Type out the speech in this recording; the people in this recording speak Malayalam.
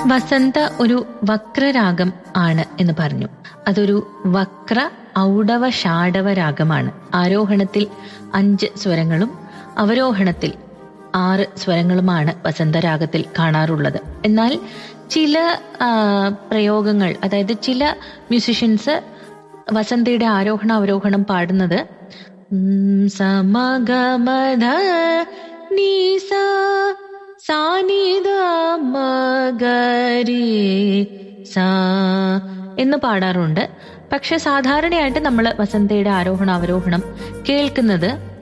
വസന്ത ഒരു വക്രരാഗം ആണ് എന്ന് പറഞ്ഞു അതൊരു വക്ര ഔഡവ ഷാഡവ രാഗമാണ് ആരോഹണത്തിൽ അഞ്ച് സ്വരങ്ങളും അവരോഹണത്തിൽ ആറ് സ്വരങ്ങളുമാണ് വസന്തരാഗത്തിൽ കാണാറുള്ളത് എന്നാൽ ചില ആ, പ്രയോഗങ്ങൾ അതായത് ചില മ്യൂസിഷ്യൻസ് വസന്തയുടെ ആരോഹണ അവരോഹണം പാടുന്നത് ഉം, സമഗമധ നീസ സാനിദ മഗരി സാ എന്ന് പാടാറുണ്ട് പക്ഷെ സാധാരണയായിട്ട് നമ്മൾ വസന്തയുടെ ആരോഹണ അവരോഹണം കേൾക്കുന്നത്